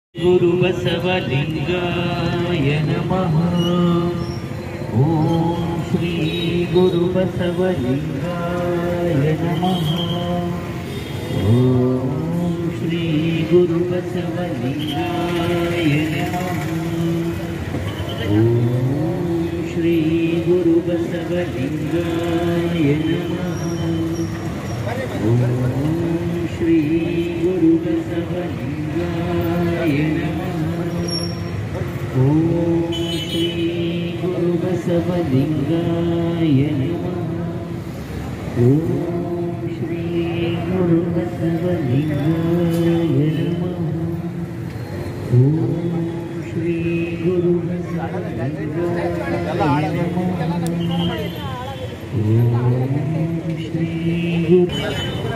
गुरुबसवलिङ्गाय नमः ॐ श्री गुरुबसवलिङ्गाय नमः ॐ श्री गुरुबसवलिङ्गाय नमः ॐ श्री गुरुबसवलिङ्गाय नमः ॐ श्री गुरुबसवलिङ्गाय नमः ॐ श्री गुरुबसवलिङ्गाय नमः ॐ श्री गुरुबसवलिङ्गाय नमः ॐ श्री गुरुबसवलिङ्गाय नमः ॐ श्री गुरु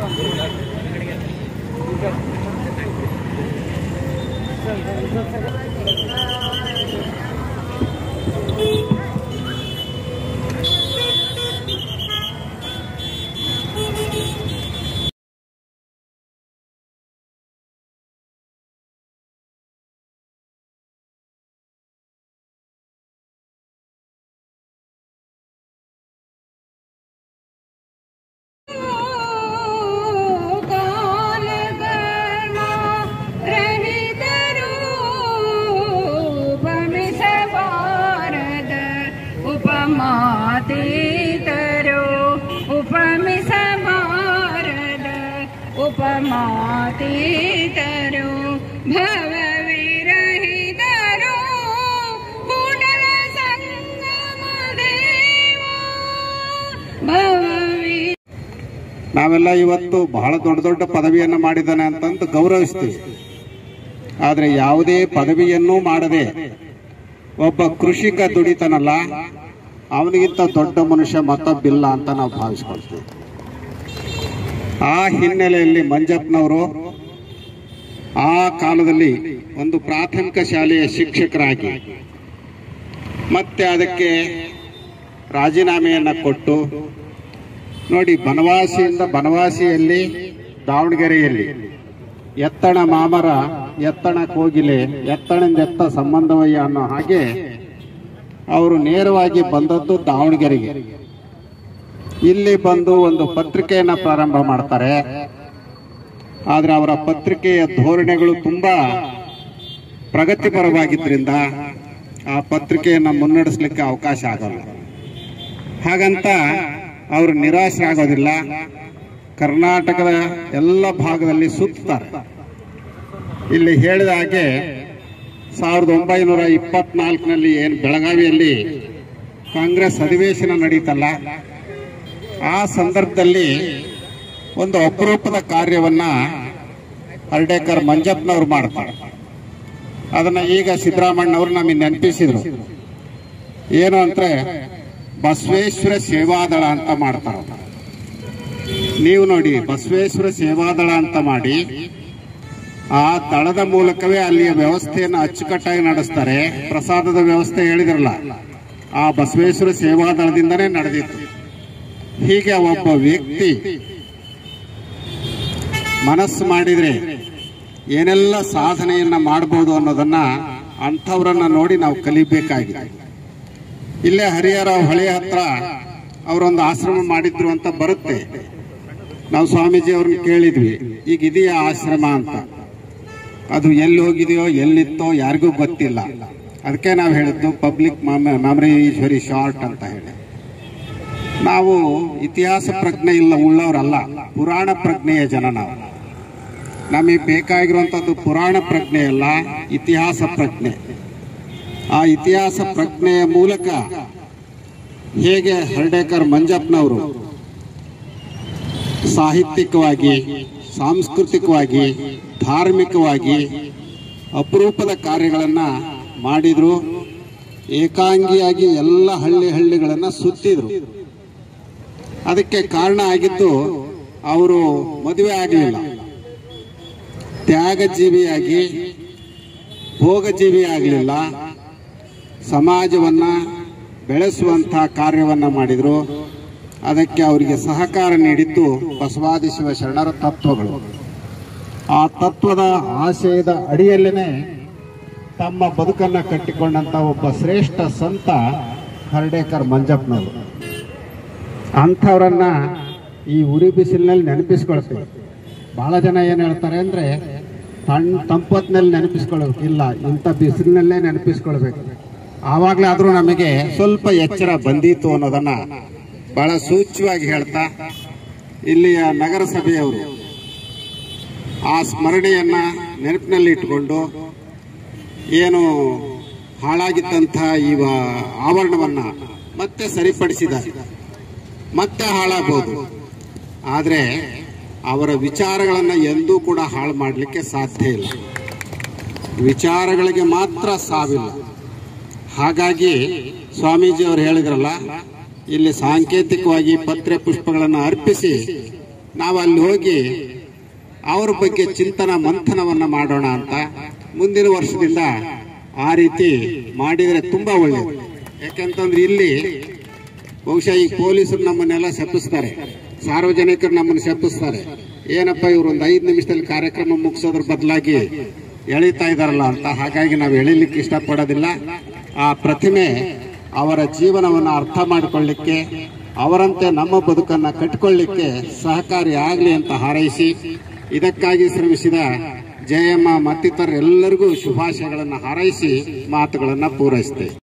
काल कर्मा रहित रूप मिसवारद उपमातीतरो उपमिसमारद उपमातीतरो भवविरहितरो कुडल सङ्गमदेवा भववि ನಾವೆಲ್ಲ ಇವತ್ತು ಬಹಳ ದೊಡ್ಡ ದೊಡ್ಡ ಪದವಿಯನ್ನು ಮಾಡಿದ್ದಾನೆ ಅಂತಂದು ಗೌರವಿಸ್ತೀವಿ ಆದರೆ ಯಾವುದೇ ಪದವಿಯನ್ನೂ ಮಾಡದೆ ಒಬ್ಬ ಕೃಷಿಕ ದುಡಿತಾನಲ್ಲ ಅವನಿಗಿಂತ ದೊಡ್ಡ ಮನುಷ್ಯ ಮತ್ತೊಬ್ಬಿಲ್ಲ ಅಂತ ನಾವು ಭಾವಿಸ್ಕೊಳ್ತೀವಿ ಆ ಹಿನ್ನೆಲೆಯಲ್ಲಿ ಮಂಜಪ್ಪನವರು ಆ ಕಾಲದಲ್ಲಿ ಒಂದು ಪ್ರಾಥಮಿಕ ಶಾಲೆಯ ಶಿಕ್ಷಕರಾಗಿ ಮತ್ತೆ ಅದಕ್ಕೆ ರಾಜೀನಾಮೆಯನ್ನು ಕೊಟ್ಟು ನೋಡಿ ಬನವಾಸಿಯಿಂದ ಬನವಾಸಿಯಲ್ಲಿ ದಾವಣಗೆರೆಯಲ್ಲಿ ಎತ್ತಣ ಮಾಮರ ಎತ್ತಣ ಕೋಗಿಲೆ ಎತ್ತಣದೆತ್ತ ಸಂಬಂಧವಯ್ಯ ಅನ್ನೋ ಹಾಗೆ ಅವರು ನೇರವಾಗಿ ಬಂದದ್ದು ದಾವಣಗೆರೆಗೆ ಇಲ್ಲಿ ಬಂದು ಒಂದು ಪತ್ರಿಕೆಯನ್ನ ಪ್ರಾರಂಭ ಮಾಡ್ತಾರೆ ಆದ್ರೆ ಅವರ ಪತ್ರಿಕೆಯ ಧೋರಣೆಗಳು ತುಂಬಾ ಪ್ರಗತಿಪರವಾಗಿದ್ರಿಂದ ಆ ಪತ್ರಿಕೆಯನ್ನ ಮುನ್ನಡೆಸಲಿಕ್ಕೆ ಅವಕಾಶ ಆಗಲ್ಲ ಹಾಗಂತ ಅವರು ನಿರಾಶರಾಗೋದಿಲ್ಲ ಕರ್ನಾಟಕದ ಎಲ್ಲ ಭಾಗದಲ್ಲಿ ಸುತ್ತಾರೆ ಇಲ್ಲಿ ಹೇಳಿದ ಹಾಗೆ ಸಾವಿರದ ಒಂಬೈನೂರ ಇಪ್ಪತ್ನಾಲ್ಕನಲ್ಲಿ ಏನು ಬೆಳಗಾವಿಯಲ್ಲಿ ಕಾಂಗ್ರೆಸ್ ಅಧಿವೇಶನ ನಡೀತಲ್ಲ ಆ ಸಂದರ್ಭದಲ್ಲಿ ಒಂದು ಅಪರೂಪದ ಕಾರ್ಯವನ್ನ ಹರ್ಡೇಕರ್ ಮಂಜಪ್ಪನವ್ರು ಮಾಡ್ತಾರೆ ಅದನ್ನ ಈಗ ಸಿದ್ದರಾಮಣ್ಣವರು ನಮಗೆ ನೆನಪಿಸಿದ್ರು ಏನು ಅಂದ್ರೆ ಬಸವೇಶ್ವರ ಸೇವಾದಳ ಅಂತ ಮಾಡ್ತಾರ ನೀವು ನೋಡಿ ಬಸವೇಶ್ವರ ಸೇವಾದಳ ಅಂತ ಮಾಡಿ ಆ ದಳದ ಮೂಲಕವೇ ಅಲ್ಲಿಯ ವ್ಯವಸ್ಥೆಯನ್ನು ಅಚ್ಚುಕಟ್ಟಾಗಿ ನಡೆಸ್ತಾರೆ ಪ್ರಸಾದದ ವ್ಯವಸ್ಥೆ ಹೇಳಿದ್ರಲ್ಲ ಆ ಬಸವೇಶ್ವರ ಸೇವಾದಳದಿಂದನೇ ನಡೆದಿತ್ತು ಹೀಗೆ ಒಬ್ಬ ವ್ಯಕ್ತಿ ಮನಸ್ಸು ಮಾಡಿದ್ರೆ ಏನೆಲ್ಲ ಸಾಧನೆಯನ್ನ ಮಾಡಬಹುದು ಅನ್ನೋದನ್ನ ಅಂಥವ್ರನ್ನ ನೋಡಿ ನಾವು ಕಲಿಬೇಕಾಗಿದೆ ಇಲ್ಲೇ ಹರಿಹರ ಹೊಳೆ ಹತ್ರ ಅವರೊಂದು ಆಶ್ರಮ ಮಾಡಿದ್ರು ಅಂತ ಬರುತ್ತೆ ನಾವು ಸ್ವಾಮೀಜಿ ಅವ್ರನ್ನ ಕೇಳಿದ್ವಿ ಈಗ ಇದೆಯಾ ಆಶ್ರಮ ಅಂತ ಅದು ಎಲ್ಲಿ ಹೋಗಿದೆಯೋ ಎಲ್ಲಿತ್ತೋ ಯಾರಿಗೂ ಗೊತ್ತಿಲ್ಲ ಅದಕ್ಕೆ ನಾವು ಹೇಳಿದ್ದು public memory is very short ಅಂತ ಹೇಳಿ ನಾವು ಇತಿಹಾಸ ಪ್ರಜ್ಞೆ ಇಲ್ಲ ಉಳ್ಳವರಲ್ಲ ಪುರಾಣ ಪ್ರಜ್ಞೆಯ ಜನ ನಾವು ನಮಗೆ ಬೇಕಾಗಿರುವಂತದ್ದು ಪುರಾಣ ಪ್ರಜ್ಞೆ ಅಲ್ಲ ಇತಿಹಾಸ ಪ್ರಜ್ಞೆ ಆ ಇತಿಹಾಸ ಪ್ರಜ್ಞೆಯ ಮೂಲಕ ಹೇಗೆ ಹರ್ಡೇಕರ್ ಮಂಜಪ್ಪನವರು ಸಾಹಿತ್ಯಿಕವಾಗಿ ಸಾಂಸ್ಕೃತಿಕವಾಗಿ ಧಾರ್ಮಿಕವಾಗಿ ಅಪರೂಪದ ಕಾರ್ಯಗಳನ್ನ ಮಾಡಿದ್ರು ಏಕಾಂಗಿಯಾಗಿ ಎಲ್ಲ ಹಳ್ಳಿ ಹಳ್ಳಿಗಳನ್ನ ಸುತ್ತಿದ್ರು ಅದಕ್ಕೆ ಕಾರಣ ಆಗಿದ್ದು ಅವರು ಮದುವೆ ಆಗಲಿಲ್ಲ ತ್ಯಾಗಜೀವಿಯಾಗಿ ಭೋಗಜೀವಿ ಆಗಲಿಲ್ಲ ಸಮಾಜವನ್ನ ಬೆಳೆಸುವಂತಹ ಕಾರ್ಯವನ್ನ ಮಾಡಿದ್ರು ಅದಕ್ಕೆ ಅವರಿಗೆ ಸಹಕಾರ ನೀಡಿದ್ದು ಬಸವಾದಿ ಶಿವ ಶರಣರ ತತ್ವಗಳು ಆ ತತ್ವದ ಆಶಯದ ಅಡಿಯಲ್ಲೇನೆ ತಮ್ಮ ಬದುಕನ್ನ ಕಟ್ಟಿಕೊಂಡಂತ ಒಬ್ಬ ಶ್ರೇಷ್ಠ ಸಂತ ಹರ್ಡೇಕರ್ ಮಂಜಪ್ಪನವರು ಅಂಥವ್ರನ್ನ ಈ ಉರಿ ಬಿಸಿಲಿನಲ್ಲಿ ನೆನಪಿಸ್ಕೊಳ್ತೀವಿ ಬಹಳ ಜನ ಏನು ಹೇಳ್ತಾರೆ ಅಂದ್ರೆ ತಣ್ಣ ತಂಪತ್ನಲ್ಲಿ ನೆನಪಿಸ್ಕೊಳ್ಬೇಕು ಇಲ್ಲ ಇಂಥ ಬಿಸಿಲಿನಲ್ಲೇ ನೆನಪಿಸ್ಕೊಳ್ಬೇಕು ಆವಾಗಲೇ ಆದರೂ ನಮಗೆ ಸ್ವಲ್ಪ ಎಚ್ಚರ ಬಂದೀತು ಅನ್ನೋದನ್ನ ಬಹಳ ಸೂಚ್ಯವಾಗಿ ಹೇಳ್ತಾ ಇಲ್ಲಿಯ ನಗರಸಭೆಯವರು ಆ ಸ್ಮರಣೆಯನ್ನ ನೆನಪಿನಲ್ಲಿ ಇಟ್ಟುಕೊಂಡು ಏನು ಹಾಳಾಗಿದ್ದಂತಹ ಈ ವ- ಆವರಣವನ್ನ ಮತ್ತೆ ಸರಿಪಡಿಸಿದ ಮತ್ತೆ ಹಾಳಾಗಬಹುದು ಆದರೆ ಅವರ ವಿಚಾರಗಳನ್ನು ಎಂದೂ ಕೂಡ ಹಾಳು ಮಾಡಲಿಕ್ಕೆ ಸಾಧ್ಯ ಇಲ್ಲ ವಿಚಾರಗಳಿಗೆ ಮಾತ್ರ ಸಾವಿಲ್ಲ ಹಾಗಾಗಿ ಸ್ವಾಮೀಜಿ ಅವರು ಹೇಳಿದ್ರಲ್ಲ ಇಲ್ಲಿ ಸಾಂಕೇತಿಕವಾಗಿ ಪತ್ರೆ ಪುಷ್ಪಗಳನ್ನು ಅರ್ಪಿಸಿ ನಾವು ಅಲ್ಲಿ ಹೋಗಿ ಅವ್ರ ಬಗ್ಗೆ ಚಿಂತನ ಮಂಥನವನ್ನ ಮಾಡೋಣ ಅಂತ ಮುಂದಿನ ವರ್ಷದಿಂದ ಆ ರೀತಿ ಮಾಡಿದರೆ ತುಂಬಾ ಒಳ್ಳೆಯದು ಯಾಕಂತಂದ್ರೆ ಇಲ್ಲಿ ಬಹುಶಃ ಈ ಪೊಲೀಸರು ನಮ್ಮನ್ನೆಲ್ಲ ಶಪಿಸ್ತಾರೆ ಸಾರ್ವಜನಿಕರು ನಮ್ಮನ್ನು ಶಪಿಸ್ತಾರೆ ಏನಪ್ಪ ಇವರು ಒಂದು ಐದು ನಿಮಿಷದಲ್ಲಿ ಕಾರ್ಯಕ್ರಮ ಮುಗಿಸೋದ್ರ ಬದಲಾಗಿ ಎಳಿತಾ ಇದಾರಲ್ಲ ಅಂತ ಹಾಗಾಗಿ ನಾವು ಎಳಿಲಿಕ್ಕೆ ಇಷ್ಟಪಡೋದಿಲ್ಲ ಆ ಪ್ರತಿಮೆ ಅವರ ಜೀವನವನ್ನು ಅರ್ಥ ಮಾಡಿಕೊಳ್ಳಿಕ್ಕೆ ಅವರಂತೆ ನಮ್ಮ ಬದುಕನ್ನ ಕಟ್ಟಿಕೊಳ್ಳಿಕ್ಕೆ ಸಹಕಾರಿ ಆಗಲಿ ಅಂತ ಹಾರೈಸಿ ಇದಕ್ಕಾಗಿ ಶ್ರಮಿಸಿದ ಜಯಮ್ಮ ಮತ್ತಿತರರೆಲ್ಲರಿಗೂ ಶುಭಾಶಯಗಳನ್ನು ಹಾರೈಸಿ ಮಾತುಗಳನ್ನು ಪೂರೈಸ್ತೇವೆ